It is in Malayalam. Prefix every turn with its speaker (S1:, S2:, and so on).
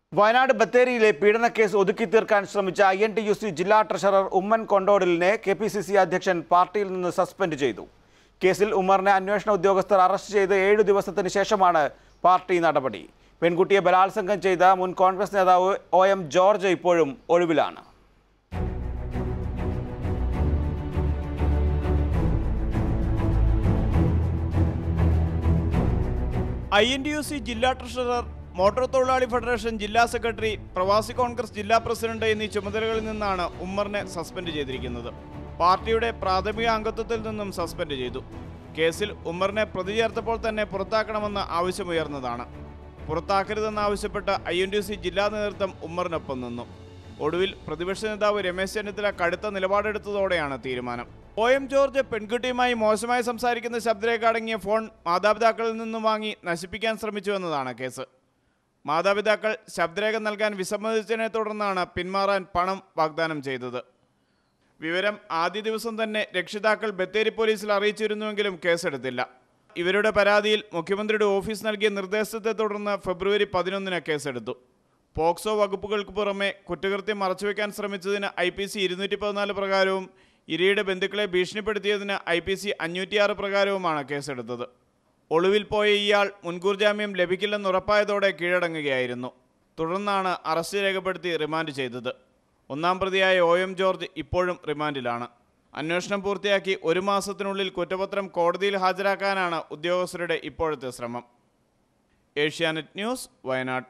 S1: വയനാട് ബത്തേരിയിലെ പീഡനക്കേസ് ഒതുക്കി തീർക്കാൻ ശ്രമിച്ച I N T U C ജില്ലാ ട്രഷറർ ഉമ്മൻ കൊണ്ടോടലിനെ കെ പി സി സി അധ്യക്ഷൻ പാർട്ടിയിൽ നിന്ന് സസ്പെൻഡ് ചെയ്തു കേസിൽ ഉമ്മറിനെ അന്വേഷണ ഉദ്യോഗസ്ഥർ അറസ്റ്റ് ചെയ്ത് ഏഴു ദിവസത്തിന് ശേഷമാണ് പാർട്ടി നടപടി പെൺകുട്ടിയെ ബലാത്സംഗം ചെയ്ത മുൻ കോൺഗ്രസ് നേതാവ് ഒ എം ജോർജ് ഇപ്പോഴും ഒഴിവിലാണ്
S2: I N D U C ജില്ലാ ട്രഷറർ മോട്ടോർ തൊഴിലാളി ഫെഡറേഷൻ ജില്ലാ സെക്രട്ടറി പ്രവാസി കോൺഗ്രസ് ജില്ലാ പ്രസിഡന്റ് എന്നീ ചുമതലകളിൽ നിന്നാണ് ഉമ്മറിനെ സസ്പെൻഡ് ചെയ്തിരിക്കുന്നത് പാർട്ടിയുടെ പ്രാഥമിക അംഗത്വത്തിൽ നിന്നും സസ്പെൻഡ് ചെയ്തു കേസിൽ ഉമ്മറിനെ പ്രതി ചേർത്തപ്പോൾ തന്നെ പുറത്താക്കണമെന്ന ആവശ്യമുയർന്നതാണ് പുറത്താക്കരുതെന്നാവശ്യപ്പെട്ട് I N D U C ജില്ലാ നേതൃത്വം ഉമ്മറിനൊപ്പം നിന്നു ഒടുവിൽ പ്രതിപക്ഷ നേതാവ് രമേശ് ചെന്നിത്തല കടുത്ത നിലപാടെടുത്തതോടെയാണ് തീരുമാനം ഒ എം ജോർജ് പെൺകുട്ടിയുമായി മോശമായി സംസാരിക്കുന്ന ശബ്ദരേഖ അടങ്ങിയ ഫോൺ മാതാപിതാക്കളിൽ നിന്നും വാങ്ങി നശിപ്പിക്കാൻ ശ്രമിച്ചു എന്നതാണ് കേസ് മാതാപിതാക്കൾ ശബ്ദരേഖ നൽകാൻ വിസമ്മതിച്ചതിനെ തുടർന്നാണ് പിന്മാറാൻ പണം വാഗ്ദാനം ചെയ്തത് വിവരം ആദ്യ ദിവസം തന്നെ രക്ഷിതാക്കൾ ബത്തേരി പോലീസിൽ അറിയിച്ചിരുന്നുവെങ്കിലും കേസെടുത്തില്ല ഇവരുടെ പരാതിയിൽ മുഖ്യമന്ത്രിയുടെ ഓഫീസ് നൽകിയ നിർദ്ദേശത്തെ തുടർന്ന് ഫെബ്രുവരി പതിനൊന്നിന് കേസെടുത്തു പോക്സോ വകുപ്പുകൾക്ക് പുറമെ കുറ്റകൃത്യം മറച്ചുവെക്കാൻ ശ്രമിച്ചതിന് ഐ പി സി ഇരുന്നൂറ്റി പതിനാല് പ്രകാരവും ഇരയുടെ ബന്ധുക്കളെ ഭീഷണിപ്പെടുത്തിയതിന് ഐ പി സി അഞ്ഞൂറ്റിയാറ് പ്രകാരവുമാണ് കേസെടുത്തത് ഒളിവിൽ പോയ ഇയാൾ മുൻകൂർ ജാമ്യം ലഭിക്കില്ലെന്ന് ഉറപ്പായതോടെ കീഴടങ്ങുകയായിരുന്നു തുടർന്നാണ് അറസ്റ്റ് രേഖപ്പെടുത്തി റിമാൻഡ് ചെയ്തത് ഒന്നാം പ്രതിയായ ഒ എം ജോർജ് ഇപ്പോഴും റിമാൻഡിലാണ് അന്വേഷണം പൂർത്തിയാക്കി ഒരു മാസത്തിനുള്ളിൽ കുറ്റപത്രം കോടതിയിൽ ഹാജരാക്കാനാണ് ഉദ്യോഗസ്ഥരുടെ ഇപ്പോഴത്തെ ശ്രമം ഏഷ്യാനെറ്റ് ന്യൂസ് വയനാട്